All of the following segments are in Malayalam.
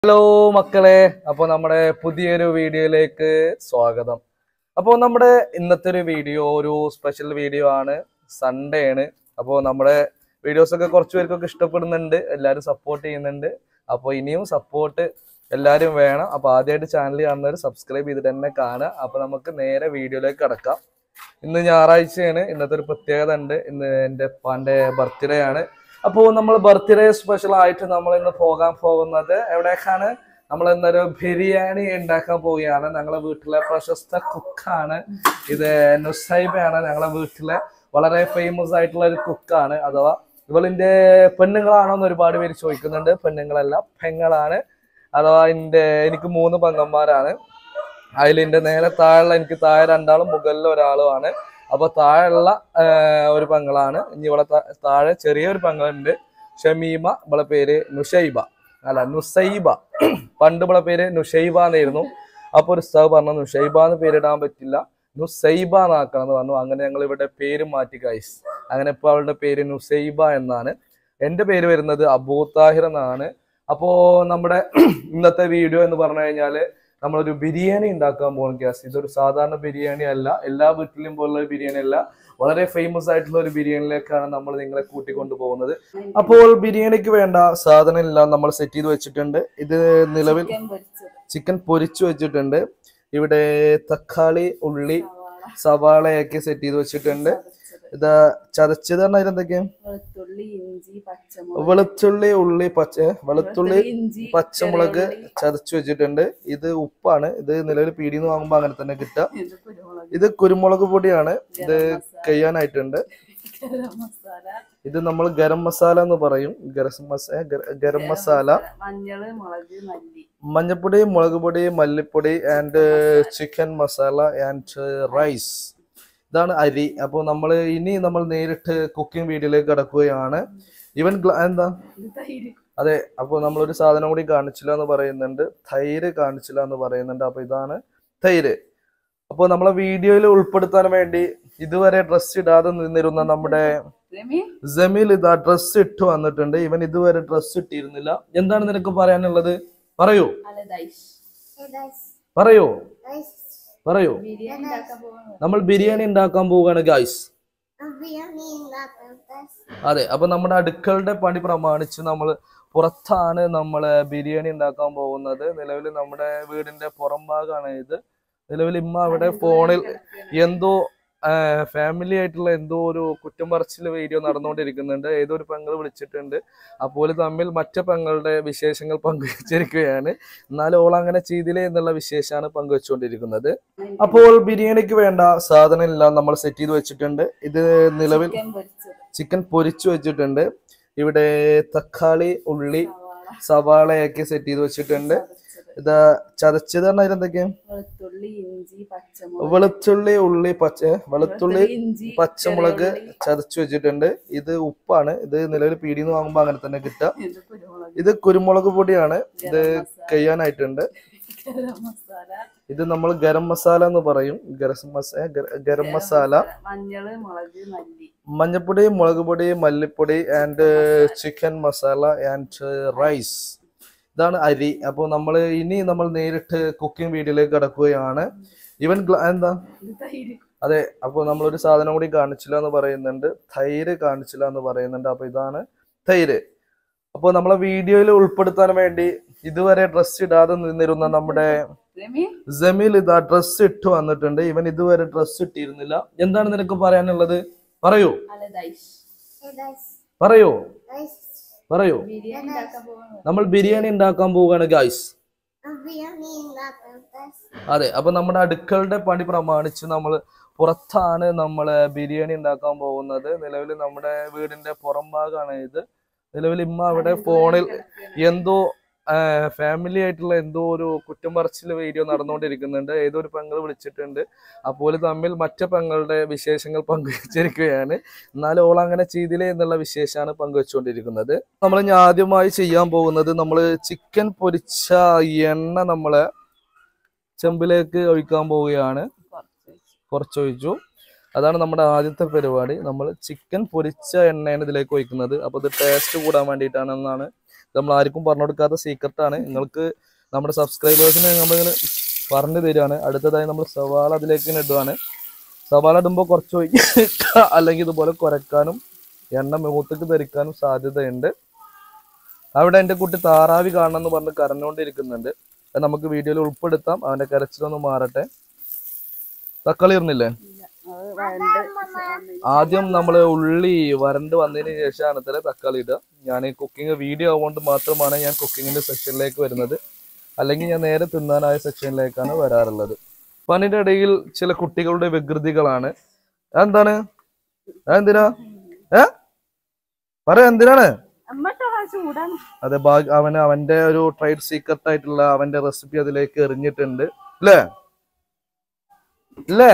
ഹലോ മക്കളെ അപ്പോൾ നമ്മുടെ പുതിയൊരു വീഡിയോയിലേക്ക് സ്വാഗതം അപ്പോൾ നമ്മുടെ ഇന്നത്തെ ഒരു വീഡിയോ ഒരു സ്പെഷ്യൽ വീഡിയോ ആണ് സൺഡേ ആണ് അപ്പോൾ നമ്മുടെ വീഡിയോസ് ഒക്കെ കുറച്ച് പേർക്കൊക്കെ ഇഷ്ടപ്പെടുന്നുണ്ട് എല്ലാവരും സപ്പോർട്ട് ചെയ്യുന്നുണ്ട് അപ്പോൾ ഇനിയും സപ്പോർട്ട് എല്ലാവരും വേണം അപ്പോൾ ആദ്യമായിട്ട് ചാനൽ കാണുന്നവർ സബ്സ്ക്രൈബ് ചെയ്തിട്ട് തന്നെ കാണുക അപ്പോൾ നമുക്ക് നേരെ വീഡിയോയിലേക്ക് കടക്കാം ഇന്ന് ഞായറാഴ്ചയാണ് ഇന്നത്തെ ഒരു പ്രത്യേകത ഉണ്ട് ഇന്ന് എൻ്റെ ഉപ്പാൻ്റെ ബർത്ത്ഡേ ആണ് അപ്പോൾ നമ്മൾ ബർത്ത്ഡേ സ്പെഷ്യൽ ആയിട്ട് നമ്മൾ ഇന്ന് പോകാൻ പോകുന്നത് എവിടേക്കാണ് നമ്മൾ ഇന്നൊരു ബിരിയാണി ഉണ്ടാക്കാൻ പോവുകയാണ് ഞങ്ങളെ വീട്ടിലെ പ്രശസ്ത കുക്കാണ് ഇത് നുസൈബയാണ് ഞങ്ങളെ വീട്ടിലെ വളരെ ഫേമസ് ആയിട്ടുള്ള ഒരു കുക്കാണ് അഥവാ ഇവളിന്റെ പെണ്ണുങ്ങളാണോ എന്ന് ഒരുപാട് പേര് ചോദിക്കുന്നുണ്ട് പെണ്ണുങ്ങളല്ല പെങ്ങളാണ് അഥവാ എൻ്റെ എനിക്ക് മൂന്ന് പെങ്ങന്മാരാണ് അതിൽ എൻ്റെ നേരെ താഴെയുള്ള എനിക്ക് താഴെ രണ്ടാളും മുകളിൽ ഒരാളുമാണ് അപ്പൊ താഴെയുള്ള ആ, ഒരു പെങ്ങളാണ് ഇനി ഇവിടെ താ- താഴെ ചെറിയൊരു പെങ്ങളുണ്ട് ഷമീമ ഇവളെ പേര് നുഷൈബ അല്ല നുസൈബ പണ്ട് ഇവളെ പേര് നുഷൈബ എന്നായിരുന്നു അപ്പൊ ഒരു ഉസ്താവ് പറഞ്ഞു നുഷൈബ എന്ന് പേരിടാൻ പറ്റില്ല നുസൈബ എന്നാക്കണം എന്ന് പറഞ്ഞു അങ്ങനെ ഞങ്ങൾ ഇവിടെ പേര് മാറ്റി കൈസ് അങ്ങനെ ഇപ്പൊ അവളുടെ പേര് നുസൈബ എന്നാണ് എന്റെ പേര് വരുന്നത് അബൂ താഹിർ എന്നാണ് അപ്പോ നമ്മുടെ ഇന്നത്തെ വീഡിയോ എന്ന് പറഞ്ഞു കഴിഞ്ഞാല് നമ്മളൊരു ബിരിയാണി ഉണ്ടാക്കാൻ പോകുന്ന ഗ്യാസ് ഇതൊരു സാധാരണ ബിരിയാണി അല്ല എല്ലാ വീട്ടിലും പോലുള്ള ഒരു ബിരിയാണി അല്ല വളരെ ഫേമസ് ആയിട്ടുള്ള ഒരു ബിരിയാണിയിലേക്കാണ് നമ്മൾ നിങ്ങളെ കൂട്ടിക്കൊണ്ടു പോകുന്നത് അപ്പോൾ ബിരിയാണിക്ക് വേണ്ട സാധനം എല്ലാം നമ്മൾ സെറ്റ് ചെയ്ത് വെച്ചിട്ടുണ്ട് ഇത് നിലവിൽ ചിക്കൻ പൊരിച്ചത് ചിക്കൻ പൊരിച്ചു വെച്ചിട്ടുണ്ട് ഇവിടെ തക്കാളി ഉള്ളി സവാള സവാളയൊക്കെ സെറ്റ് ചെയ്ത് വെച്ചിട്ടുണ്ട് ചതച്ചത് ഇത് ചതച്ചത് പറഞ്ഞാൽ എന്തൊക്കെയാ വെളുത്തുള്ളി ഇഞ്ചി പച്ചമുളക് വെളുത്തുള്ളി ഉള്ളി പച്ച വെളുത്തുള്ളി ഇഞ്ചി പച്ചമുളക് ചെറിയ ഉള്ളി, ചതച്ചു വെച്ചിട്ടുണ്ട് ഇത് ഉപ്പാണ് ഇത് നിലവിൽ പീടിന്ന് വാങ്ങുമ്പോൾ അങ്ങനെ തന്നെ കിട്ടുക ഇത് കുരുമുളക് ഇത് കുരുമുളക് പൊടിയാണ് ഇത് ഗരം മസാല കഴിയാനായിട്ടുണ്ട് ഗരം മസാല ഇത് നമ്മൾ ഗരം മസാല എന്ന് പറയും ഗരം മസാല ഗരം മസാല മഞ്ഞള് മുളക് മല്ലി മഞ്ഞപ്പൊടി മുളക് പൊടി മല്ലിപ്പൊടി and chicken masala and rice ഇതാണ് അരി അപ്പോൾ നമ്മൾ ഇനി നമ്മൾ നേരിട്ട് കുക്കിംഗ് വീഡിയോയിലേക്ക് കടക്കുകയാണ് ഇവൻ ഗ്ല- എന്താ ഇത് തൈര് അതെ അപ്പോൾ നമ്മളൊരു സാധനം കൂടി കാണിച്ചില്ല എന്ന് പറയുന്നുണ്ട് തൈര് കാണിച്ചില്ല എന്ന് പറയുന്നുണ്ട് അപ്പോൾ ഇതാണ് തൈര് അപ്പോൾ നമ്മളെ വീഡിയോയിൽ ഉൾപ്പെടുത്താൻ വേണ്ടി ഇതുവരെ ഡ്രസ് ഇടാതെ നിന്നിരുന്ന നമ്മുടെ രമി ജമീൽ ഇതാ ഡ്രസ് ഇട്ട് വന്നിട്ടുണ്ട് ഇവൻ ഇതുവരെ ഡ്രസ് ഇട്ടിരുന്നില്ല എന്താണ് നിനക്ക് പറയാനുള്ളത് പറയൂ അല്ല ദൈഷ് പറയൂ പറയൂ ബിരിയാണി ഉണ്ടാക്കാൻ പോകുന്നത് നമ്മൾ ബിരിയാണി ഉണ്ടാക്കാൻ പോവുകയാണ് ഗായ്സ് അതെ അപ്പൊ നമ്മുടെ അടുക്കളുടെ പണി പ്രമാണിച്ച് നമ്മൾ പുറത്താണ് നമ്മൾ ബിരിയാണി ഉണ്ടാക്കാൻ പോകുന്നത് നിലവിൽ നമ്മുടെ വീടിന്റെ പുറം ഭാഗമാണ് ഇത് നിലവിൽ ഇമ്മ അവിടെ ഫോണിൽ എന്തോ ഫാമിലി ആയിട്ടുള്ള എന്തോ ഒരു കുറ്റം പറച്ചിൽ വീഡിയോ നടന്നുകൊണ്ടിരിക്കുന്നുണ്ട് ഏതോ ഒരു പെങ്ങൾ വിളിച്ചിട്ടുണ്ട് അപ്പോൾ തമ്മിൽ മറ്റു പെങ്ങളുടെ വിശേഷങ്ങൾ പങ്കുവച്ചിരിക്കുകയാണ് എന്നാലും ഓൾ അങ്ങനെ ചെയ്തില്ലേ എന്നുള്ള വിശേഷമാണ് പങ്കുവെച്ചുകൊണ്ടിരിക്കുന്നത് അപ്പോൾ ബിരിയാണിക്ക് വേണ്ട സാധനം എല്ലാം നമ്മൾ സെറ്റ് ചെയ്ത് വെച്ചിട്ടുണ്ട് ഇത് നിലവിൽ ചിക്കൻ പൊരിച്ചത് ചിക്കൻ പൊരിച്ചു വെച്ചിട്ടുണ്ട് ഇവിടെ തക്കാളി ഉള്ളി സവാള സവാളയൊക്കെ സെറ്റ് ചെയ്ത് വെച്ചിട്ടുണ്ട് ചതച്ചത് ഇത് ചതച്ചത് പറഞ്ഞാൽ എന്തൊക്കെയാ വെളുത്തുള്ളി ഇഞ്ചി പച്ചമുളക് വെളുത്തുള്ളി ഉള്ളി പച്ച വെളുത്തുള്ളി ഇഞ്ചി പച്ചമുളക് ചെറിയ ഉള്ളി, ചതച്ചു വെച്ചിട്ടുണ്ട് ഇത് ഉപ്പാണ് ഇത് നിലവിൽ പീടിന്ന് വാങ്ങുമ്പോൾ അങ്ങനെ തന്നെ കിട്ടുക ഇത് കുരുമുളക് ഇത് കുരുമുളക് പൊടിയാണ് ഇത് ഗരം മസാല കഴിയാനായിട്ടുണ്ട് ഗരം മസാല ഇത് നമ്മൾ ഗരം മസാല എന്ന് പറയും ഗരം മസാല ഗരം മസാല മഞ്ഞള് മുളക് മല്ലി മഞ്ഞപ്പൊടി മുളക് പൊടി മല്ലിപ്പൊടി and chicken masala and rice ഇതാണ് അരി അപ്പോൾ നമ്മൾ ഇനി നമ്മൾ നേരിട്ട് കുക്കിംഗ് വീഡിയോയിലേക്ക് കടക്കുകയാണ് ഇവൻ ഗ്ല- എന്താ ഇത് തൈര് അതെ അപ്പോൾ നമ്മളൊരു സാധനം കൂടി കാണിച്ചില്ല എന്ന് പറയുന്നുണ്ട് തൈര് കാണിച്ചില്ല എന്ന് പറയുന്നുണ്ട് അപ്പോൾ ഇതാണ് തൈര് അപ്പോൾ നമ്മളെ വീഡിയോയിൽ ഉൾപ്പെടുത്താൻ വേണ്ടി ഇതുവരെ ഡ്രസ് ഇടാതെ നിന്നിരുന്ന നമ്മുടെ രമി ജമീൽ ഇതാ ഡ്രസ് ഇട്ട് വന്നിട്ടുണ്ട് ഇവൻ ഇതുവരെ ഡ്രസ് ഇട്ടിരുന്നില്ല എന്താണ് നിനക്ക് പറയാനുള്ളത് പറയൂ അല്ല ദൈഷ് പറയൂ പറയൂ ബിരിയാണി ഉണ്ടാക്കാൻ പോകുന്നത് നമ്മൾ ബിരിയാണി ഉണ്ടാക്കാൻ പോവുകയാണ് ഗായ്സ് അതെ അപ്പൊ നമ്മുടെ അടുക്കളുടെ പണി പ്രമാണിച്ച് നമ്മൾ പുറത്താണ് നമ്മൾ ബിരിയാണി ഉണ്ടാക്കാൻ പോകുന്നത് നിലവിൽ നമ്മുടെ വീടിന്റെ പുറം ഭാഗമാണ് ഇത് നിലവിൽ ഇമ്മ അവിടെ ഫോണിൽ എന്തോ ഫാമിലി ആയിട്ടുള്ള എന്തോ ഒരു കുറ്റം പറച്ചിൽ വീഡിയോ നടന്നുകൊണ്ടിരിക്കുന്നുണ്ട് ഏതോ ഒരു പെങ്ങൾ വിളിച്ചിട്ടുണ്ട് അപ്പോൾ തമ്മിൽ മറ്റു പെങ്ങളുടെ വിശേഷങ്ങൾ പങ്കുവച്ചിരിക്കുകയാണ് എന്നാലും ഓൾ അങ്ങനെ ചെയ്തില്ലേ എന്നുള്ള വിശേഷമാണ് പങ്കുവെച്ചുകൊണ്ടിരിക്കുന്നത് നമ്മൾ ഇനി ആദ്യമായി ചെയ്യാൻ പോകുന്നത് നമ്മൾ ചിക്കൻ പൊരിച്ച എണ്ണ നമ്മള് ചെമ്പിലേക്ക് ഒഴിക്കാൻ പോവുകയാണ് കുറച്ചൊഴിച്ചു അതാണ് നമ്മുടെ ആദ്യത്തെ പരിപാടി നമ്മൾ ചിക്കൻ പൊരിച്ച എണ്ണയാണ് ഇതിലേക്ക് ഒഴിക്കുന്നത് അപ്പോൾ ഇത് ടേസ്റ്റ് കൂടാൻ വേണ്ടിയിട്ടാണെന്നാണ് നമ്മൾ ആർക്കും പറഞ്ഞു കൊടുക്കാത്ത സീക്രട്ട് ആണ് നിങ്ങൾക്ക് നമ്മുടെ സബ്സ്ക്രൈബേഴ്സിന് നമ്മളിങ്ങനെ പറഞ്ഞു തരികയാണ് അടുത്തതായി നമ്മൾ സവാള അതിലേക്ക് ഇങ്ങനെ ഇടുവാണ് സവാള ഇടുമ്പോൾ കുറച്ച് ഒഴിക്കുക അല്ലെങ്കിൽ ഇതുപോലെ കുരക്കാനും എണ്ണ മൂത്തക്ക് ധരിക്കാനും സാധ്യതയുണ്ട് അവിടെ എൻ്റെ കുട്ടി താറാവി കാണണം എന്ന് പറഞ്ഞ് കരഞ്ഞുകൊണ്ടിരിക്കുന്നുണ്ട് അത് നമുക്ക് വീഡിയോയിൽ ഉൾപ്പെടുത്താം അവൻ്റെ കരച്ചിലൊന്ന് മാറട്ടെ തക്കാളി ഇടുന്നില്ലേ അത് വരണ്ട് ആദ്യം നമ്മൾ ഉള്ളി വരണ്ട് വന്നതിന് ശേഷമാണ് ഇത്ര തക്കാളി ഇടുക ഞാൻ കുക്കിംഗ് വീഡിയോ ആവുകൊണ്ട് മാത്രമാണ് ഞാൻ കുക്കിങ്ങിന്റെ സെക്ഷനിലേക്ക് വരുന്നത് അല്ലെങ്കിൽ ഞാൻ നേരെ തിന്നാനായ സെക്ഷനിലേക്കാണ് വരാറുള്ളത് അപ്പൊ അതിന്റെ ഇടയിൽ ചില കുട്ടികളുടെ വികൃതികളാണ് എന്താണ് എന്തിനാ ഏ പറ എന്തിനാണ് അമ്മട്ടോ ചൂടാണ് അതെ ഭാഗ്യ അവന് അവന്റെ ഒരു ട്രേഡ് സീക്രട്ട് ആയിട്ടുള്ള അവന്റെ റെസിപ്പി അതിലേക്ക് എറിഞ്ഞിട്ടുണ്ട് അല്ലേ അല്ലേ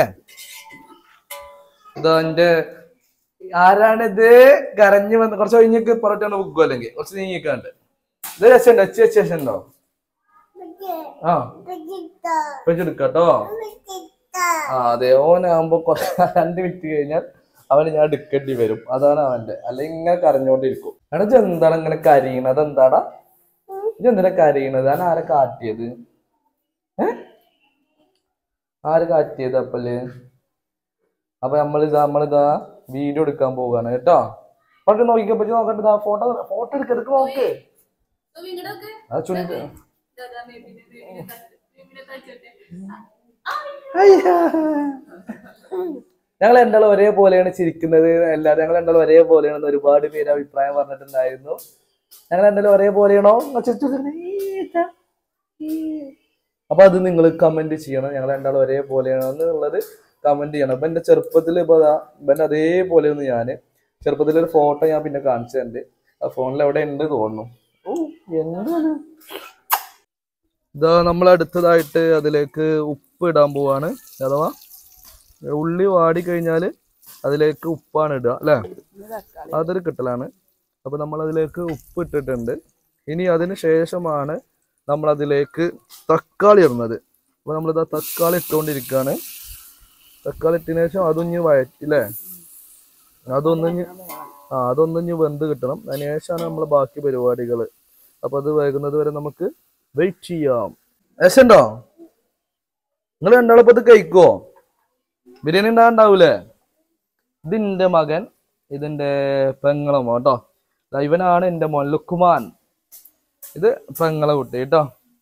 ഇതാ എന്റെ ആരാണിത് കരഞ്ഞു വന്ന് കുറച്ച് കഴിഞ്ഞിട്ട് പുറത്താണ് ബുക്കും അല്ലെങ്കിൽ കുറച്ച് നീങ്ങിക്കാണ്ട് ഇത് രസമുണ്ടോ അച്ഛ അച്ഛ രസമുണ്ടോ ആ വെച്ചെടുക്കാട്ടോ ആ അതെ ഓനാകുമ്പോ കുറച്ച് രണ്ട് മിനിറ്റ് കഴിഞ്ഞാൽ അവന് ഞാൻ എടുക്കേണ്ടി വരും അതാണ് അവന്റെ അല്ലെങ്കിൽ ഇങ്ങനെ കരഞ്ഞോണ്ടിരിക്കും എടാ ഇജ്ജ് എന്താണ് ഇങ്ങനെ കരയണത് എന്താടാ ഇജ്ജ് എന്തിനാ കരയണത് ഞാൻ ആരെ കാട്ടിയത് ഏ ആര് കാട്ടിയത് അപ്പല് അപ്പൊ നമ്മളിതാ നമ്മളിതാ വീഡിയോ എടുക്കാൻ പോവാണ് കേട്ടോ പക്ഷെ നോക്കിക്കോ പറ്റി നോക്കട്ടെ ഫോട്ടോ ഫോട്ടോ എടുക്ക എടുക്ക നോക്ക് ആ ചുണ്ട് ഞങ്ങൾ രണ്ടാളും ഒരേപോലെയാണ് ചിരിക്കുന്നത് എല്ലാവരും ഞങ്ങൾ രണ്ടാളും ഒരേപോലെയാണെന്ന് ഒരുപാട് പേര് അഭിപ്രായം പറഞ്ഞിട്ടുണ്ടായിരുന്നു ഞങ്ങൾ രണ്ടാളും ഒരേപോലെയാണോ എന്ന് ചിരിച്ചു പറഞ്ഞ് ഈ ഇതാ, ഈ. അപ്പൊ അത് നിങ്ങൾ കമന്റ് ചെയ്യണം ഞങ്ങൾ രണ്ടാളും ഒരേപോലെയാണോ എന്നുള്ളത് കമന്റ് ചെയ്യണം അപ്പൊ എന്റെ ചെറുപ്പത്തിൽ ഇപ്പൊ ദാ ഇവൻ അതേപോലെയാണ് ഞാന് ചെറുപ്പത്തിൽ ഒരു ഫോട്ടോ ഞാൻ പിന്നെ കാണിച്ചിട്ടുണ്ട് ആ ഫോണിൽ എവിടെ ഉണ്ട് തോന്നുന്നു ഓ എന്താണ് ഇതാ നമ്മൾ അടുത്തതായിട്ട് അതിലേക്ക് ഉപ്പ് ഇടാൻ പോവാണ് അഥവാ ഉള്ളി വാടി കഴിഞ്ഞാൽ അതിലേക്ക് ഉപ്പാണ് ഇടുക അല്ലേ തക്കാളി അതൊരു കിട്ടലാണ് അപ്പൊ നമ്മൾ അതിലേക്ക് ഉപ്പ് ഇട്ടിട്ടുണ്ട് ഇനി അതിന് ശേഷമാണ് നമ്മൾ അതിലേക്ക് തക്കാളി ഇടുന്നത് അപ്പൊ നമ്മളിതാ തക്കാളി ഇട്ടുകൊണ്ടിരിക്കുകയാണ് തക്കാളി ഇട്ടതിന് ശേഷം അതൊന്ന് വഴറ്റി അല്ലേ അതൊന്നിഞ്ഞ് ആ അതൊന്നിഞ്ഞ് വെന്ത് കിട്ടണം അതിന് ശേഷമാണ് നമ്മൾ ബാക്കി പരിപാടികൾ അപ്പൊ അത് വൈകുന്നത് വരെ നമുക്ക് വെയിറ്റ് ചെയ്യാം രസമുണ്ടോ നിങ്ങൾ രണ്ടാളിപ്പോ ഇത് കഴിക്കുവോ ബിരിയാണി ഉണ്ടാണ്ടാവൂലേ ഇതിന്റെ മകൻ ഇതിന്റെ പെങ്ങളെ മോൻ കേട്ടോ ദാ ഇവനാണ് എന്റെ മോൻ ലുക്കുമാൻ ഇത് പെങ്ങളെ കുട്ടി കേട്ടോ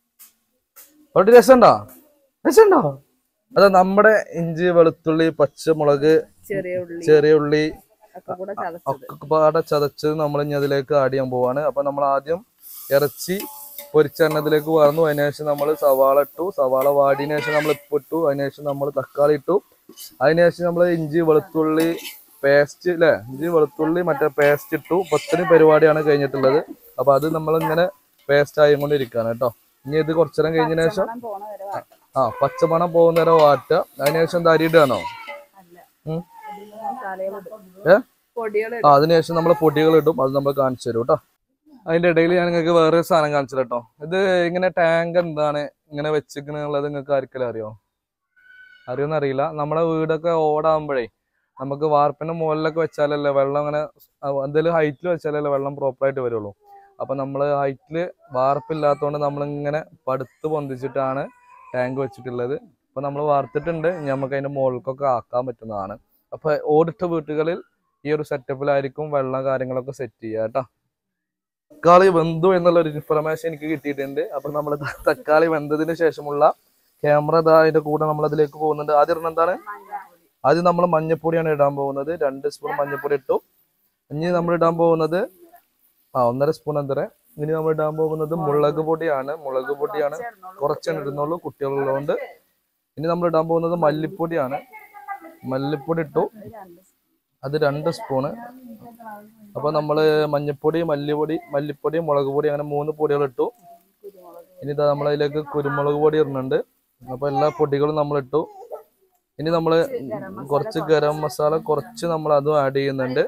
അവിടെ രസമുണ്ടോ രസമുണ്ടോ അതെ നമ്മുടെ ഇഞ്ചി വെളുത്തുള്ളി പച്ചമുളക് ചെറിയ ഉള്ളി ചെറിയ ഉള്ളി ഒക്കെ കൂടെ ചതച്ചത് ഒക്കെ പാടെ ചതച്ചത് നമ്മൾ ഇനി അതിലേക്ക് ആഡ് ചെയ്യാൻ പോവാണ് അപ്പൊ നമ്മൾ ആദ്യം ഇറച്ചി പൊരിച്ചെണ്ണത്തിലേക്ക് വറന്നു അതിന് ശേഷം നമ്മൾ സവാള ഇട്ടു സവാള വാടിയതിനു ശേഷം നമ്മൾ ഉപ്പിട്ടു അതിന് ശേഷം നമ്മൾ തക്കാളി ഇട്ടു അതിന് ശേഷം നമ്മൾ ഇഞ്ചി വെളുത്തുള്ളി പേസ്റ്റ് അല്ലെ ഇഞ്ചി വെളുത്തുള്ളി മറ്റേ പേസ്റ്റ് ഇട്ടു പത്തിന് പരിപാടിയാണ് കഴിഞ്ഞിട്ടുള്ളത് അപ്പൊ അത് നമ്മൾ ഇങ്ങനെ പേസ്റ്റ് ആയിക്കൊണ്ടിരിക്കുകയാണ് കേട്ടോ ഇനി ഇത് കുറച്ചേരം കഴിഞ്ഞതിന് ശേഷം പച്ചമണം പോണ വരെ വാട്ടണം. ആ പച്ചമണം പോകുന്ന നേരം വാട്ടുക അതിന് ശേഷം ഇത് അരിയിടുകയാണോ അല്ല ഉം. അതില് മസാലകളിടും ഏ പൊടികൾ ആ അതിനുശേഷം നമ്മൾ പൊടികൾ ഇടും അത് നമ്മൾ കാണിച്ചു തരും കേട്ടോ അതിന്റെ ഇടയിൽ ഞാൻ നിങ്ങൾക്ക് വേറെ സാധനം കാണിച്ചു കേട്ടോ ഇത് ഇങ്ങനെ ടാങ്ക് എന്താണ് ഇങ്ങനെ വെച്ചിരിക്കണുള്ളത് നിങ്ങൾക്ക് ആർക്കെങ്കിലും അറിയോ അറിയോന്ന് അറിയില്ല നമ്മുടെ വീടൊക്കെ ഓടാകുമ്പോഴേ നമുക്ക് വാർപ്പിന്റെ മുകളിലൊക്കെ വെച്ചാലല്ലേ വെള്ളം അങ്ങനെ എന്തെങ്കിലും ഹൈറ്റിൽ വെച്ചാലല്ലേ വെള്ളം പ്രോപ്പറായിട്ട് വരുള്ളൂ അപ്പൊ നമ്മൾ ഹൈറ്റിൽ വാർപ്പില്ലാത്തതുകൊണ്ട് നമ്മളിങ്ങനെ പടുത്ത് പൊന്തിച്ചിട്ടാണ് ടാങ്ക് വെച്ചിട്ടുള്ളത് അപ്പൊ നമ്മൾ വാർത്തിട്ടുണ്ട് ഇനി നമുക്ക് അതിന്റെ മുകളിലേക്കൊക്കെ ആക്കാൻ പറ്റുന്നതാണ് അപ്പൊ ഓടിട്ട വീട്ടുകളിൽ ഈ ഒരു സെറ്റപ്പിലായിരിക്കും വെള്ളം കാര്യങ്ങളൊക്കെ സെറ്റ് ചെയ്യുക കേട്ടോ തക്കാളി വെന്തു എന്നുള്ള ഒരു ഇൻഫർമേഷൻ എനിക്ക് കിട്ടിയിട്ടുണ്ട് അപ്പൊ നമ്മൾ തക്കാളി വെന്തതിന് ശേഷമുള്ള ക്യാമറ ഇതാ അതിന്റെ കൂടെ നമ്മൾ അതിലേക്ക് പോകുന്നുണ്ട് ആദ്യം ഇടുന്നത് എന്താണ് ആദ്യം നമ്മൾ മഞ്ഞപ്പൊടിയാണ് ഇടാൻ പോകുന്നത് രണ്ട് സ്പൂൺ മഞ്ഞപ്പൊടി ഇട്ടു ഇനി നമ്മൾ ഇടാൻ പോകുന്നത് ആ ഒന്നര സ്പൂൺ എന്തര ഇനി നമ്മൾ ഇടാൻ പോകുന്നത് മുളക് പൊടിയാണ് മുളക് പൊടിയാണ് കുറച്ചാണ് ഇടുന്നുള്ളൂ കുട്ടികളുള്ളതുകൊണ്ട് ഇനി നമ്മൾ ഇടാൻ പോകുന്നത് മല്ലിപ്പൊടിയാണ് മല്ലിപ്പൊടി ഇട്ടു അത് രണ്ട് സ്പൂണ് അപ്പൊ നമ്മള് മഞ്ഞപ്പൊടി മല്ലിപ്പൊടി മല്ലിപ്പൊടി മുളക് പൊടി അങ്ങനെ മൂന്ന് പൊടികൾ ഇട്ടു ഇനി ഇതാ നമ്മൾ അതിലേക്ക് കുരുമുളക് പൊടി ഇടുന്നുണ്ട് അപ്പൊ എല്ലാ പൊടികളും നമ്മൾ ഇട്ടു ഇനി നമ്മള് കുറച്ച് ഗരം മസാല കുറച്ച് നമ്മൾ അതും ആഡ് ചെയ്യുന്നുണ്ട്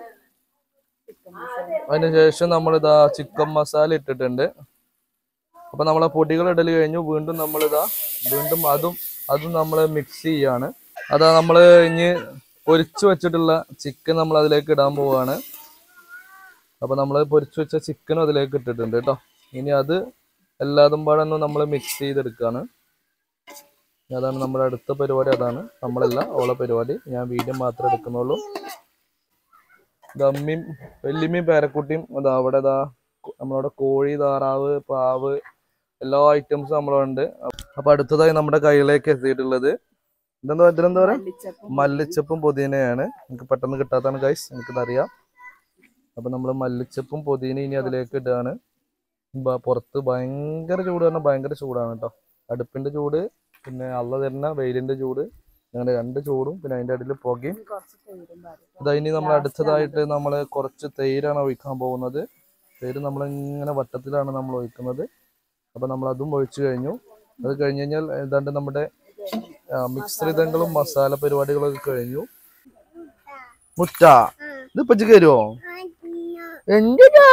അതിനുശേഷം നമ്മൾ ഇതാ ചിക്കൻ മസാല ഇട്ടിട്ടുണ്ട് അപ്പൊ നമ്മളെ പൊടികൾ ഇടൽ കഴിഞ്ഞു വീണ്ടും നമ്മൾ ഇതാ വീണ്ടും അതും അതും നമ്മൾ മിക്സ് ചെയ്യാണ് അതാ നമ്മള് ഇനി പൊരിച്ചു വെച്ചിട്ടുള്ള ചിക്കൻ നമ്മൾ അതിലേക്ക് ഇടാൻ പോവാണ് അപ്പൊ നമ്മൾ പൊരിച്ചു വെച്ച ചിക്കനും അതിലേക്ക് ഇട്ടിട്ടുണ്ട് കേട്ടോ ഇനി അത് എല്ലാതും പാടെ ഒന്ന് നമ്മൾ മിക്സ് ചെയ്തെടുക്കുകയാണ് അതാണ് നമ്മുടെ അടുത്ത പരിപാടി അതാണ് നമ്മളല്ല ഓളെ പരിപാടി ഞാൻ വീഡിയോ മാത്രമേ എടുക്കുന്നുള്ളൂ ദമ്മിയും വല്യമ്മയും പേരക്കുട്ടിയും അതാ അവിടെ ഇതാ നമ്മളവിടെ കോഴി താറാവ് പാവ് എല്ലാ ഐറ്റംസും നമ്മളുണ്ട് അപ്പൊ അടുത്തതായി നമ്മുടെ കയ്യിലേക്ക് എത്തിയിട്ടുള്ളത് ഇതെന്താ ഇതിലെന്താ പറയാ മല്ലിച്ചപ്പും മല്ലിച്ചപ്പും പുതിനയാണ് എനിക്ക് പെട്ടെന്ന് കിട്ടാത്തതാണ് ഗൈസ് എനിക്കതറിയാം അപ്പൊ നമ്മൾ മല്ലിച്ചപ്പും പുതിന ഇനി അതിലേക്ക് ഇടുകയാണ് ബ- പുറത്ത് ഭയങ്കര ചൂട് പറഞ്ഞാൽ ഭയങ്കര ചൂടാണ് കേട്ടോ അടുപ്പിന്റെ ചൂട് പിന്നെ അള്ള തരുന്ന വെയിലിന്റെ ചൂട് അങ്ങനെ രണ്ട് ചൂടും പിന്നെ അതിന്റെ അടിയിൽ പുകയും കുറച്ച് തൈരും പാലും. ഇതാ ഇനി നമ്മൾ അടുത്തതായിട്ട് നമ്മൾ കുറച്ച് തൈരാണ് ഒഴിക്കാൻ പോകുന്നത് തൈര് നമ്മൾ ഇങ്ങനെ വട്ടത്തിലാണ് നമ്മൾ ഒഴിക്കുന്നത് അപ്പൊ നമ്മൾ അതും ഒഴിച്ചു കഴിഞ്ഞു അത് കഴിഞ്ഞ് കഴിഞ്ഞാൽ ഏതാണ്ട് നമ്മുടെ മിക്സറിതങ്ങളും മസാല പരിപാടികളൊക്കെ കഴിഞ്ഞു മുട്ട ഇത് പച്ച കയറുമോ എന്തിനാ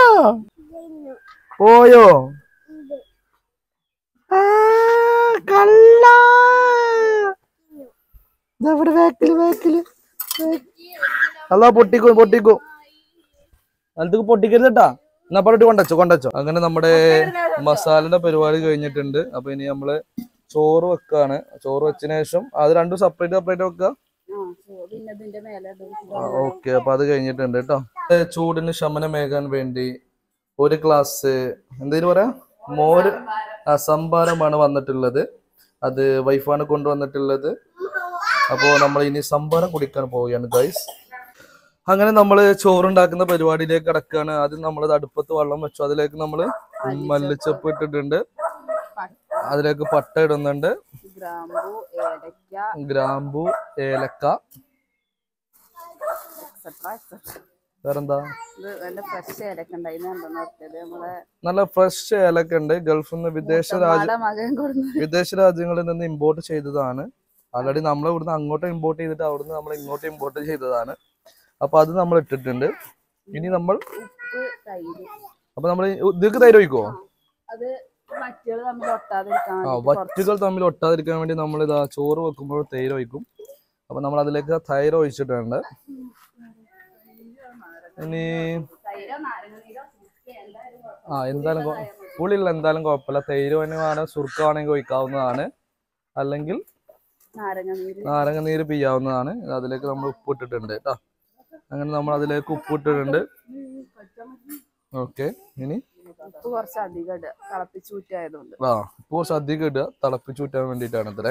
പോയോ ആ, കള്ള ഇതവിടെ ബാക്കില് ബാക്കില് അല്ല പൊട്ടിക്കോ പൊട്ടിക്കോ അലത്തേക്ക് പൊട്ടിക്കരുത് കേട്ടാ എന്നാ പറഞ്ഞിട്ട് കൊണ്ടച്ചോ കൊണ്ടച്ചോ അങ്ങനെ നമ്മുടെ മസാലയുടെ പരിപാടി കഴിഞ്ഞിട്ടുണ്ട് അപ്പൊ ഇനി നമ്മള് ചോറ് വെക്കാണ് ചോറ് വെച്ചതിന് ശേഷം അത് രണ്ടും സെപ്പറേറ്റ് സെപ്പറേറ്റ് വെക്കുക ആ, ചോ- പിന്നെ ഇതിന്റെ മേലെ ഇടും. ഓക്കെ അപ്പൊ അത് കഴിഞ്ഞിട്ടുണ്ട് കേട്ടോ ഏ, ചൂടിന് ശമനമേകാൻ വേണ്ടി ഒരു ഗ്ലാസ് എന്തേലും പറയാ മോര് ആ സംഭാരമാണ് വന്നിട്ടുള്ളത് അത് വൈഫാണ് കൊണ്ടുവന്നിട്ടുള്ളത് അപ്പോൾ നമ്മൾ ഇനി സംഭാരം കുടിക്കാൻ പോവുകയാണ് ഗൈസ് അങ്ങനെ നമ്മൾ ചോറുണ്ടാക്കുന്ന പരിപാടിയിലേക്ക് കിടക്കുകയാണ് ആദ്യം നമ്മൾ അടുപ്പത്ത് വെള്ളം വെച്ചു അതിലേക്ക് നമ്മൾ മല്ലിച്ചപ്പ് ഇട്ടിട്ടുണ്ട് അതിലേക്ക് പട്ട ഇടുന്നുണ്ട് ഗ്രാമ്പു ഏലക്ക ഗ്രാമ്പു ഏലക്ക എക്സെട്ര എക്സെട്ര വേറെന്താ ഇത് നല്ല ഫ്രഷ് ഏലക്ക ഉണ്ടായിരുന്നു എന്തെന്ന് പറഞ്ഞത് നമ്മളെ നല്ല ഫ്രഷ് ഏലക്ക ഉണ്ട് ഗൾഫിൽ നിന്ന് വിദേശ രാജ്യ ഉമ്മയുടെ മകൻ കൊടുന്നു വിദേശ രാജ്യങ്ങളിൽ നിന്ന് ഇമ്പോർട്ട് ചെയ്തതാണ് ആൾറെഡി നമ്മൾ ഇവിടുന്ന് അങ്ങോട്ട് ഇമ്പോർട്ട് ചെയ്തിട്ട് അവിടുന്ന് നമ്മൾ ഇങ്ങോട്ട് ഇമ്പോർട്ട് ചെയ്തതാണ് അപ്പൊ അത് നമ്മൾ ഇട്ടിട്ടുണ്ട് ഇനി നമ്മൾ ഉപ്പ് തൈര് അപ്പൊ നമ്മൾ ഇതിലേക്ക് തൈര് ഒഴിക്കോ അത് മറ്റുകൾ തമ്മിൽ ഒട്ടാതിരിക്കാൻ ആ വേണ്ടി കുറച്ച് വറ്റുകൾ തമ്മിൽ ഒട്ടാതിരിക്കാൻ വേണ്ടി നമ്മൾ ഇതാ ചോറ് വെക്കുമ്പോൾ തൈര് ഒഴിക്കും അപ്പൊ നമ്മൾ അതിലേക്ക് തൈര് ഒഴിച്ചിട്ടുണ്ട് ഇനി തൈരോ നാരങ്ങനീരോ എന്തായാലും കുഴപ്പമില്ല. ആ എന്തായാലും കൊ- പുളിയുള്ള എന്തായാലും കുഴപ്പമില്ല തൈര് വേണമെങ്കിൽ സുർക്ക വേണമെങ്കിൽ ഒഴിക്കാവുന്നതാണ് അല്ലെങ്കിൽ നാരങ്ങനീര് നാരങ്ങ നീര് പിയ്യാവുന്നതാണ് അതിലേക്ക് നമ്മൾ ഉപ്പ് ഇട്ടിട്ടുണ്ട് കേട്ടോ അങ്ങനെ നമ്മൾ അതിലേക്ക് ഉപ്പ് ഇട്ടിട്ടുണ്ട് ഓക്കെ ഇനി ഉപ്പ് കുറച്ച് അധികം ഇടുക തിളപ്പിച്ചൂറ്റായതുകൊണ്ട് ആ ഉപ്പ് കുറച്ച് അധികം ഇടുക തിളപ്പിച്ച് ഊറ്റാൻ വേണ്ടിയിട്ടാണ് ഇത്രേ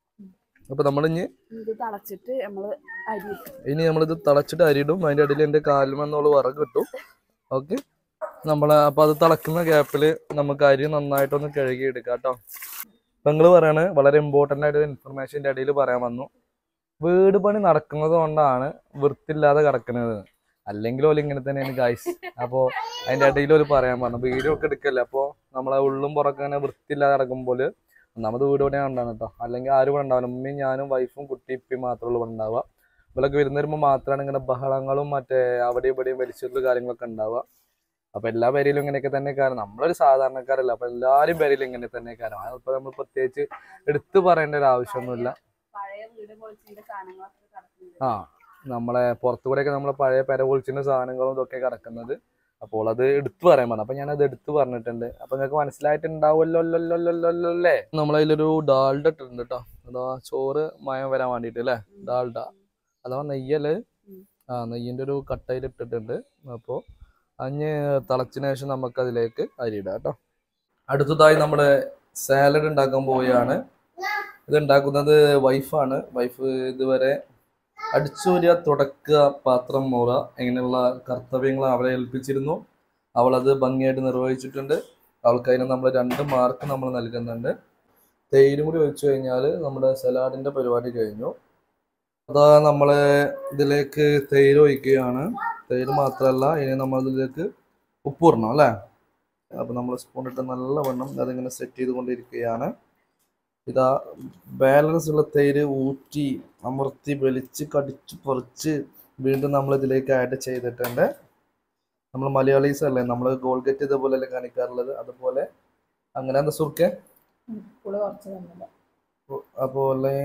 അപ്പൊ നമ്മൾ ഇനി ഇത് തിളച്ചിട്ട് നമ്മള് അരി ഇട്ടു ഇനി നമ്മളിത് തിളച്ചിട്ട് അരിയിടും അതിന്റെ അടിയിൽ എന്റെ കാലുമെന്നുള്ള വിറക് കിട്ടും ഓക്കെ നമ്മള് അപ്പൊ അത് തിളക്കുന്ന ഗ്യാപ്പില് നമുക്ക് അരി നന്നായിട്ടൊന്ന് കഴുകി എടുക്കാം കേട്ടോ പെങ്ങള് പറയാണ് വളരെ ഇമ്പോർട്ടന്റ് ആയിട്ട് ഇൻഫർമേഷന്റെ ഇടയിൽ പറയാൻ വന്നു വീട് പണി നടക്കുന്നത് കൊണ്ടാണ് വൃത്തിയില്ലാതെ കിടക്കുന്നത് അല്ലെങ്കിൽ ഓല് ഇങ്ങനെ തന്നെയാണ് ഗായ്സ് അപ്പോ അതിന്റെ ഇടയിൽ ഒരു പറയാൻ പറഞ്ഞു വീഡിയോ ഒക്കെ എടുക്കല്ലേ അപ്പോ നമ്മളെ ഉള്ളും പുറക്കെ ഇങ്ങനെ വൃത്തിയില്ലാതെ കിടക്കുമ്പോൾ ഒന്നാമത് വീട് പണി കണ്ടാണ് കേട്ടോ അല്ലെങ്കിൽ ആരും ഇവിടെ ഉണ്ടാവില്ല ഉമ്മയും ഞാനും വൈഫും കുട്ടി ഇപ്പയും മാത്രമേ ഉള്ളൂ ഇവിടെ ഉണ്ടാവുക ഇവളൊക്കെ വരുന്ന വരുമ്പോൾ മാത്രമാണ് ഇങ്ങനെ ബഹളങ്ങളും മറ്റേ അവിടെയും ഇവിടെയും വലിച്ചിട്ടുള്ള കാര്യങ്ങളൊക്കെ ഉണ്ടാവുക അപ്പൊ എല്ലാ പേരിലും ഇങ്ങനെയൊക്കെ തന്നെ കാരണം നമ്മളൊരു സാധാരണക്കാരല്ല അപ്പൊ എല്ലാരും പേരിലും ഇങ്ങനെ തന്നെ കാരണം അതിപ്പോ നമ്മൾ പ്രത്യേകിച്ച് എടുത്തു പറയേണ്ട ഒരു ആവശ്യമൊന്നുമില്ല പഴയ വീട് പൊളിച്ചതിന്റെ സാധനങ്ങളൊക്കെ കിടക്കുന്നുണ്ട് ആ നമ്മളെ പുറത്തുകൂടെയൊക്കെ നമ്മളെ പഴയ പെര പൊളിച്ചിന്റെ സാധനങ്ങളും ഇതൊക്കെ കിടക്കുന്നത് അപ്പോൾ അത് എടുത്തു പറയാൻ പറഞ്ഞു അപ്പൊ ഞാൻ അത് എടുത്തു പറഞ്ഞിട്ടുണ്ട് അപ്പൊ നിങ്ങൾക്ക് മനസ്സിലായിട്ടുണ്ടാവുമല്ലോ അല്ലേ നമ്മളതിലൊരു ഡാൽഡ ഇട്ടിട്ടുണ്ട് കേട്ടോ അതാ ചോറ് മയം വരാൻ വേണ്ടിട്ട് അല്ലേ ഡാൽഡ അഥവാ നെയ്യല് ഉം. ആ നെയ്യിന്റെ ഒരു കട്ടയിൽ ഇട്ടിട്ടുണ്ട് അപ്പോൾ അഞ്ഞ് തിളച്ചതിന് ശേഷം നമുക്ക് അതിലേക്ക് അരിയിടാം കേട്ടോ അടുത്തതായി നമ്മുടെ സാലഡ് ഉണ്ടാക്കാൻ പോവുകയാണ് ഇത് ഉണ്ടാക്കുന്നത് വൈഫാണ് വൈഫ് ഇതുവരെ അടിച്ചൂരിയ തുടക്കുക പാത്രം മൂറ ഇങ്ങനെയുള്ള കർത്തവ്യങ്ങൾ അവളെ ഏൽപ്പിച്ചിരുന്നു അവൾ അത് ഭംഗിയായിട്ട് നിർവഹിച്ചിട്ടുണ്ട് അവൾക്ക് അതിന് നമ്മൾ രണ്ട് മാർക്ക് നമ്മൾ നൽകുന്നുണ്ട് തേയിലും കൂടി ഒഴിച്ചു കഴിഞ്ഞാൽ നമ്മുടെ സലാഡിന്റെ പരിപാടി കഴിഞ്ഞു അതാ നമ്മൾ ഇതിലേക്ക് തേയില ഒഴിക്കുകയാണ് തേയില മാത്രമല്ല ഇനി നമ്മൾ ഇതിലേക്ക് ഉപ്പ് ഇടണം അല്ലേ അപ്പൊ നമ്മൾ സ്പൂൺ ഇട്ട് നല്ലവണ്ണം അതിങ്ങനെ സെറ്റ് ചെയ്തുകൊണ്ടിരിക്കുകയാണ് ഇതാ ബാലൻസ് ഉള്ള തൈര് ഊറ്റി അമർത്തി വലിച്ച് കടിച്ച് പറിച്ച് വീണ്ടും നമ്മൾ ഇതിലേക്ക് ആഡ് ചെയ്തിട്ടുണ്ട് നമ്മൾ മലയാളീസ് അല്ലേ നമ്മൾ ഗോൾഗറ്റ് ഇതേപോലെ അല്ലേ കാണിക്കാറുള്ളത് അതുപോലെ അങ്ങനെ എന്താ സുർക്കെ പുളി കുറച്ച് തന്നില്ല അപ്പോൾ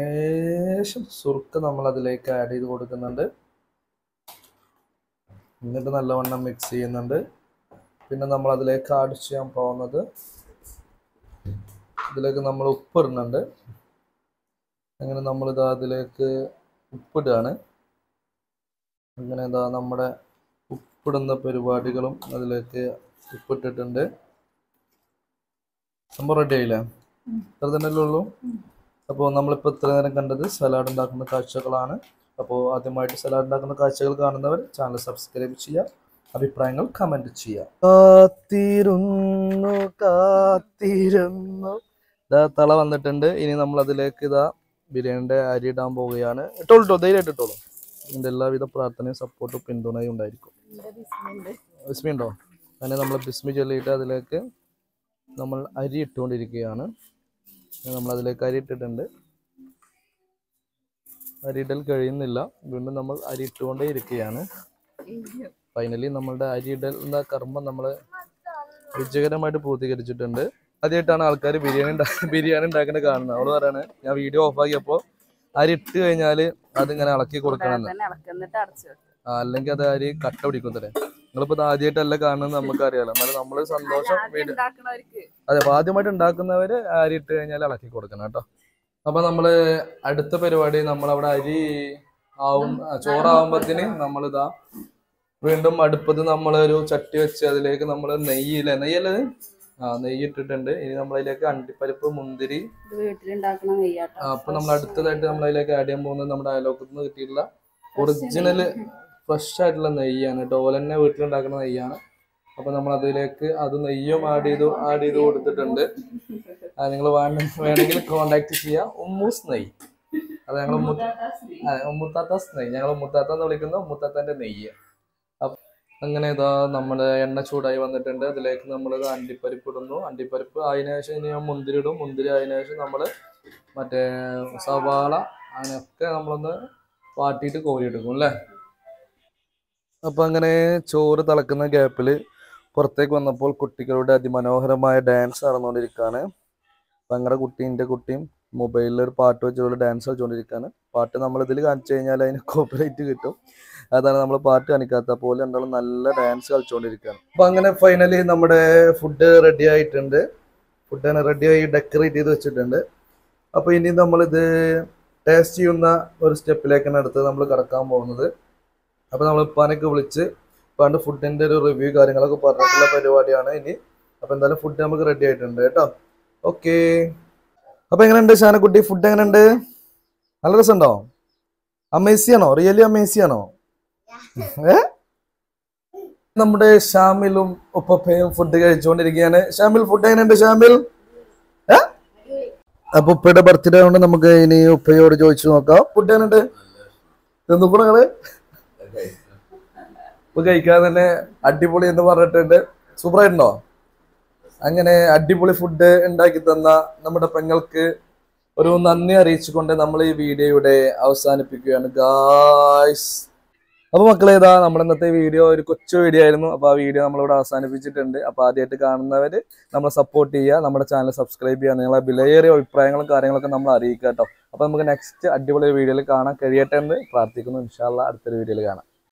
ലേശം സുർക്ക നമ്മൾ അതിലേക്ക് ആഡ് ചെയ്ത് കൊടുക്കുന്നുണ്ട് എന്നിട്ട് നല്ലവണ്ണം മിക്സ് ചെയ്യുന്നുണ്ട് പിന്നെ നമ്മൾ അതിലേക്ക് ആഡ് ചെയ്യാൻ പോകുന്നത് ഇതിലേക്ക് നമ്മൾ ഉപ്പ് ഇടുന്നുണ്ട് അങ്ങനെ നമ്മളിതാ അതിലേക്ക് ഉപ്പിടുകയാണ് അങ്ങനെ ഇതാ നമ്മുടെ ഉപ്പിടുന്ന പരിപാടികളും അതിലേക്ക് ഉപ്പിട്ടിട്ടുണ്ട് സംഭവം റെഡി ആയില്ലേ ഇത്ര തന്നെയല്ലേ ഉള്ളൂ അപ്പോൾ നമ്മളിപ്പോൾ ഇത്ര നേരം കണ്ടത് സലാഡ് ഉണ്ടാക്കുന്ന കാഴ്ചകളാണ് അപ്പോൾ ആദ്യമായിട്ട് സലാഡ് ഉണ്ടാക്കുന്ന കാഴ്ചകൾ കാണുന്നവർ ചാനൽ സബ്സ്ക്രൈബ് ചെയ്യുക അഭിപ്രായങ്ങൾ കമൻറ്റ് ചെയ്യുക കാത്തിരുന്നു കാത്തിരുന്നു ഇതാ തള വന്നിട്ടുണ്ട് ഇനി നമ്മൾ അതിലേക്ക് ഇതാ ബിരിയാണിയുടെ അരി ഇടാൻ പോവുകയാണ് ഇട്ടോളൂ ധൈര്യമായിട്ട് ഇട്ടോളൂ ഇതിൻ്റെ എല്ലാവിധ പ്രാർത്ഥനയും സപ്പോർട്ടും പിന്തുണയും ഉണ്ടായിരിക്കും എന്റെ ബിസ്മിണ്ട് ബിസ്മി ഉണ്ടോ അങ്ങനെ നമ്മൾ ബിസ്മി ചൊല്ലിയിട്ട് അതിലേക്ക് നമ്മൾ അരി ഇട്ടുകൊണ്ടിരിക്കുകയാണ് നമ്മൾ അതിലേക്ക് അരി ഇട്ടിട്ടുണ്ട് അരി ഇടൽ കഴിയുന്നില്ല വീണ്ടും നമ്മൾ അരി ഇട്ടുകൊണ്ടേ ഇരിക്കുകയാണ് ഫൈനലി നമ്മളുടെ അരി ഇടൽ എന്ന കർമ്മം നമ്മൾ വിജയകരമായിട്ട് പൂർത്തീകരിച്ചിട്ടുണ്ട് ആദ്യമായിട്ടാണ് ആൾക്കാർ ബിരിയാണി ഉണ്ടാ- ബിരിയാണി ഉണ്ടാക്കുന്നത് കാണുന്നത് അവള് പറയാണ് ഞാൻ വീഡിയോ ഓഫ് ആക്കിയപ്പോൾ അരി ഇട്ട് കഴിഞ്ഞാൽ അതിങ്ങനെ ഇളക്കി കൊടുക്കണമെന്ന് തന്നെ ഇളക്കുന്നിട്ട് അടച്ചു വെക്കും ആ, അല്ലെങ്കിൽ അത് അരി കട്ട പിടിക്കുന്നതല്ലേ നിങ്ങളിപ്പോ ഇത് ആദ്യമായിട്ടല്ല കാണുന്നത് നമുക്കറിയാലോ എന്നാലും നമ്മള് സന്തോഷം ആദ്യം വീട് ഉണ്ടാക്കണവർക്ക് അതെ അപ്പൊ ആദ്യമായിട്ട് ഉണ്ടാക്കുന്നവര് അരി ഇട്ട് കഴിഞ്ഞാൽ ഇളക്കി കൊടുക്കണം കേട്ടോ അപ്പൊ നമ്മള് അടുത്ത പരിപാടി നമ്മളവിടെ അരി ആവും ആ, ചോറാവുമ്പത്തിന് നമ്മളിതാ വീണ്ടും അടുപ്പത്ത് നമ്മളൊരു ചട്ടി വെച്ച് അതിലേക്ക് നമ്മൾ നെയ്യില്ലേ നെയ്യല്ലേ ഇത്? ആ നെയ്യ് ഇട്ടിട്ടുണ്ട് ഇനി നമ്മളതിലേക്ക് അണ്ടിപ്പരിപ്പ് മുന്തിരി ഇത് വീട്ടിലുണ്ടാക്കണ നെയ്യാട്ടോ ആ, അപ്പൊ നമ്മൾ അടുത്തതായിട്ട് നമ്മൾ അതിലേക്ക് ആഡ് ചെയ്യാൻ പോകുന്നത് നമ്മുടെ അയലോക്കത്ത് നിന്ന് കിട്ടിയിട്ടുള്ള ഒറിജിനൽ ഫ്രഷ് ആയിട്ടുള്ള നെയ്യാണ് കേട്ടോ ഓല തന്നെ വീട്ടിലുണ്ടാക്കുന്ന നെയ്യാണ് അപ്പൊ നമ്മൾ അതിലേക്ക് അത് നെയ്യും ആഡ് ചെയ്തു ആഡ് ചെയ്ത് കൊടുത്തിട്ടുണ്ട് നിങ്ങൾ വേണമെങ്കിൽ കോണ്ടാക്ട് ചെയ്യാം ഉമ്മൂസ് നെയ്യ് അത് ഞങ്ങൾ ഉമ്മുത്താത്താസ് നെയ്യ് ഞങ്ങൾ ഉമ്മുത്താത്ത എന്ന് വിളിക്കുന്ന ഉമ്മുത്താത്താന്റെ നെയ്യ് അപ്പൊ അങ്ങനെ ഇതാ നമ്മുടെ എണ്ണ ചൂടായി വന്നിട്ടുണ്ട് അതിലേക്ക് നമ്മൾ അണ്ടിപ്പരിപ്പ് ഇടുന്നു അണ്ടിപ്പരിപ്പ് അതിന് ശേഷം ഇനി മുന്തിരി ഇടും മുന്തിരി അതിന് ശേഷം നമ്മൾ മറ്റേ സവാള അങ്ങനെയൊക്കെ നമ്മളൊന്ന് വാട്ടിയിട്ട് കോരിയെടുക്കും അല്ലേ അപ്പൊ അങ്ങനെ ചോറ് തിളക്കുന്ന ഗ്യാപ്പിൽ പുറത്തേക്ക് വന്നപ്പോൾ കുട്ടികളുടെ അതിമനോഹരമായ ഡാൻസ് നടന്നുകൊണ്ടിരിക്കുകയാണ് അപ്പം ഞങ്ങളുടെ കുട്ടി എൻ്റെ കുട്ടിയും മൊബൈലിൽ ഒരു പാട്ട് വെച്ചുള്ള ഡാൻസ് കളിച്ചുകൊണ്ടിരിക്കുകയാണ് പാട്ട് നമ്മൾ ഇതിൽ കാണിച്ചു കഴിഞ്ഞാൽ അതിന് കോപ്പറേറ്റ് കിട്ടും അതാണ് നമ്മൾ പാട്ട് കാണിക്കാത്ത പോലെ രണ്ടാളും നല്ല ഡാൻസ് കളിച്ചുകൊണ്ടിരിക്കുകയാണ് അപ്പം അങ്ങനെ ഫൈനലി നമ്മുടെ ഫുഡ് റെഡി ആയിട്ടുണ്ട് ഫുഡ് അങ്ങനെ റെഡിയായി ഡെക്കറേറ്റ് ചെയ്ത് വെച്ചിട്ടുണ്ട് അപ്പോൾ ഇനി നമ്മളിത് ടേസ്റ്റ് ചെയ്യുന്ന ഒരു സ്റ്റെപ്പിലേക്കാണ് അടുത്ത് നമ്മൾ കടക്കാൻ പോകുന്നത് അപ്പോൾ നമ്മൾ ഉപ്പാനൊക്കെ വിളിച്ച് ഉപ്പാൻ്റെ ഫുഡിൻ്റെ ഒരു റിവ്യൂ കാര്യങ്ങളൊക്കെ പറഞ്ഞിട്ടുള്ള പരിപാടിയാണ് ഇനി അപ്പോൾ എന്തായാലും ഫുഡ് നമുക്ക് റെഡി ആയിട്ടുണ്ട് കേട്ടോ ഓക്കെ അപ്പോൾ എങ്ങനെയുണ്ട് ഷാനക്കുട്ടി ഫുഡ് എങ്ങനെയുണ്ട് നല്ല രസമുണ്ടോ അമേസി ആണോ റിയലി അമേസി ആണോ ഏ നമ്മുടെ ഷാമിലും ഉപ്പപ്പയും ഫുഡ് കഴിച്ചുകൊണ്ടിരിക്കുകയാണ് ഷാമിൽ ഫുഡ് എങ്ങനെയുണ്ട് ഷാമിൽ ഏ അപ്പൊ ഉപ്പയുടെ ബർത്ത്ഡേ കൊണ്ട് നമുക്ക് ഇനി ഉപ്പയോട് ചോദിച്ചു നോക്കാം ഫുഡ് എങ്ങനെയുണ്ട് തിന്നുകൂടെ നിങ്ങള് ഇപ്പൊ കഴിക്കാൻ തന്നെ അടിപൊളി എന്ന് പറഞ്ഞിട്ടുണ്ട് സൂപ്പർ ആയിട്ടുണ്ടോ അങ്ങനെ അടിപൊളി ഫുഡ് ഉണ്ടാക്കി തന്ന നമ്മുടെ പെങ്ങൾക്ക് ഒരു നന്ദി അറിയിച്ചുകൊണ്ട് നമ്മൾ ഈ വീഡിയോ ഇവിടെ അവസാനിപ്പിക്കുകയാണ് ഗായ്സ് അപ്പൊ മക്കളെ ഇതാ നമ്മുടെ ഇന്നത്തെ വീഡിയോ ഒരു കൊച്ചു വീഡിയോ ആയിരുന്നു അപ്പൊ ആ വീഡിയോ നമ്മളിവിടെ അവസാനിപ്പിച്ചിട്ടുണ്ട് അപ്പൊ ആദ്യമായിട്ട് കാണുന്നവര് നമ്മളെ സപ്പോർട്ട് ചെയ്യുക നമ്മുടെ ചാനൽ സബ്സ്ക്രൈബ് ചെയ്യുക നിങ്ങളെ വിലയേറിയ അഭിപ്രായങ്ങളും കാര്യങ്ങളൊക്കെ നമ്മൾ അറിയിക്കുക കേട്ടോ അപ്പൊ നമുക്ക് നെക്സ്റ്റ് അടിപൊളി വീഡിയോയിൽ കാണാൻ കഴിയട്ടെ എന്ന് പ്രാർത്ഥിക്കുന്നു ഇൻഷാല്ല അടുത്തൊരു വീഡിയോയിൽ കാണാം